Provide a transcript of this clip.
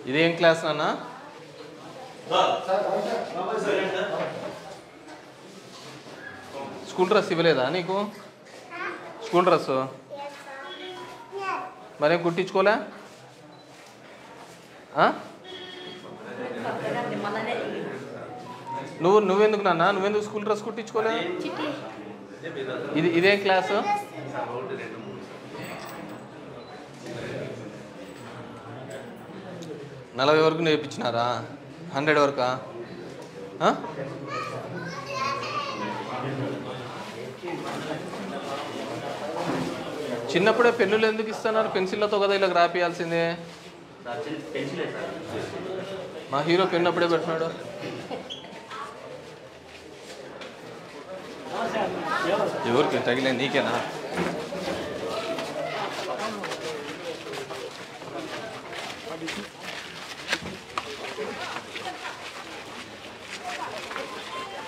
ఇదేం క్లాస్ నాన్న school dress ఇవ్వలేదా నీకు స్కూల్ డ్రెస్ మరేం కుట్టించుకోలే ఆ? నువ్వు నువ్వెందుకు నాన్న నువ్వెందుకు స్కూల్ డ్రెస్ కుట్టించుకోలే ఇది ఇదేం క్లాసు నలభై వరకు నేర్పించినారా హండ్రెడ్ వరకా ఆ? చిన్నప్పుడే పెన్నులు ఎందుకు ఇస్తున్నారు పెన్సిల్లతో కదా ఇలా రాపియాల్సిందే పెన్సిలే సార్ మా హీరో పెన్ను అప్పుడే పెట్టినాడు ఎవరికి తగిలే నీకేనా Thank